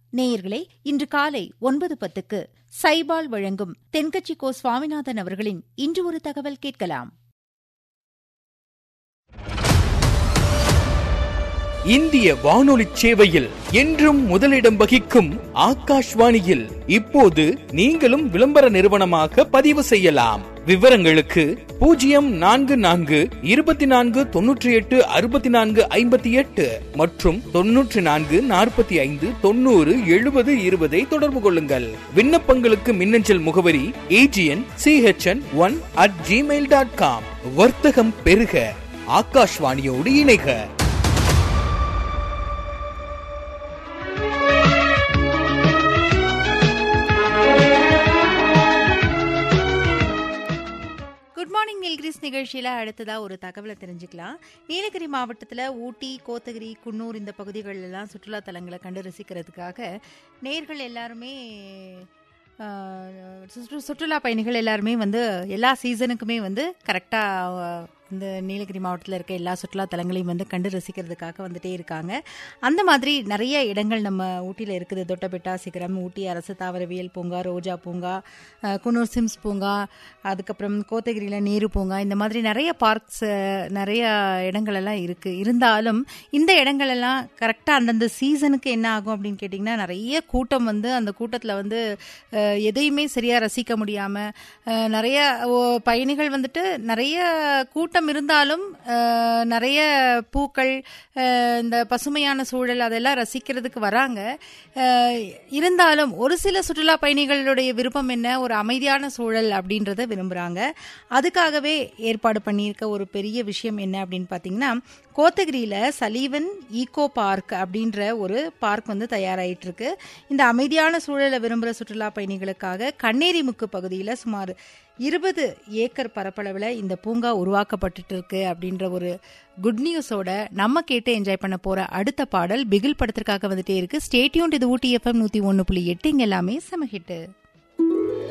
நேயர்களே இன்று காலை ஒன்பது பத்துக்கு சைபால் வழங்கும் தென்கட்சி கோ சுவாமிநாதன் அவர்களின் இன்று ஒரு தகவல் கேட்கலாம் இந்திய வானொலி சேவையில் என்றும் முதலிடம் வகிக்கும் ஆகாஷ்வாணியில் இப்போது நீங்களும் விளம்பர நிறுவனமாக பதிவு செய்யலாம் விவரங்களுக்கு பூஜ்ஜியம் நான்கு நான்கு இருபத்தி நான்கு தொன்னூற்றி எட்டு அறுபத்தி நான்கு ஐம்பத்தி எட்டு மற்றும் தொன்னூற்றி நான்கு நாற்பத்தி ஐந்து தொண்ணூறு எழுபது இருபதை தொடர்பு கொள்ளுங்கள் விண்ணப்பங்களுக்கு மின்னஞ்சல் முகவரி A G N C H N one at Gmail dot com வர்த்தகம் பெருக ஆகாஷ்வாணியோடு இணைக குட் மார்னிங் நீல்கிரிஸ் நிகழ்ச்சியில் அடுத்ததாக ஒரு தகவலை தெரிஞ்சுக்கலாம் நீலகிரி மாவட்டத்தில் ஊட்டி கோத்தகிரி குன்னூர் இந்த பகுதிகளெல்லாம் சுற்றுலா தலங்களை கண்டு ரசிக்கிறதுக்காக நேர்கள் எல்லாருமே ஆஹ், சுற்று சுற்றுலா பயணிகள் எல்லாருமே வந்து எல்லா சீசனுக்குமே வந்து கரெக்டாக இந்த நீலகிரி மாவட்டத்தில் இருக்க எல்லா சுற்றுலா தலங்களையும் வந்து கண்டு ரசிக்கிறதுக்காக வந்துட்டே இருக்காங்க அந்த மாதிரி நிறைய இடங்கள் நம்ம ஊட்டியில் இருக்குது தொட்டபெட்டா சிகரம் ஊட்டி அரசு தாவரவியல் பூங்கா ரோஜா பூங்கா அஹ், குன்னூர் சிம்ஸ் பூங்கா அதுக்கப்புறம் கோத்தகிரியில் நேரு பூங்கா இந்த மாதிரி நிறைய பார்க்ஸ் நிறைய இடங்கள் எல்லாம் இருக்குது இருந்தாலும் இந்த இடங்கள் எல்லாம் கரெக்டாக அந்தந்த சீசனுக்கு என்ன ஆகும் அப்படின்னு கேட்டிங்கன்னா நிறைய கூட்டம் வந்து அந்த கூட்டத்தில் வந்து அஹ், எதையுமே சரியாக ரசிக்க முடியாமல் நிறைய ஓ, பயணிகள் வந்துட்டு நிறைய கூட்டம் இருந்தாலும் அஹ், நிறைய பூக்கள் அஹ், இந்த பசுமையான சூழல் அதெல்லாம் ரசிக்கிறதுக்கு வராங்க அஹ், இருந்தாலும் ஒரு சில சுற்றுலா பயணிகளுடைய விருப்பம் என்ன ஒரு அமைதியான சூழல் அப்படின்றத விரும்புகிறாங்க அதுக்காகவே ஏற்பாடு பண்ணியிருக்க ஒரு பெரிய விஷயம் என்ன அப்படின்னு பார்த்தீங்கன்னா கோத்தகிரியில் சலீவன் ஈகோ பார்க் அப்படின்ற ஒரு பார்க் வந்து தயாராகிட்டு இருக்கு இந்த அமைதியான சூழலை விரும்புகிற சுற்றுலா பயணிகளுக்காக கண்ணேரிமுக்கு பகுதியில் சுமார் இருபது ஏக்கர் பரப்பளவில் இந்த பூங்கா உருவாக்கப்பட்டுட்டு இருக்கு அப்படின்ற ஒரு குட் நியூஸோட நம்ம கேட்டு என்ஜாய் பண்ண போற அடுத்த பாடல் பிகில் படத்திற்காக வந்துட்டே இருக்கு ஸ்டேட்யூன் இது ஊட்டி எஃப்எம் நூற்றி ஒன்று புள்ளி எட்டு இங்க எல்லாமே செம ஹிட்டு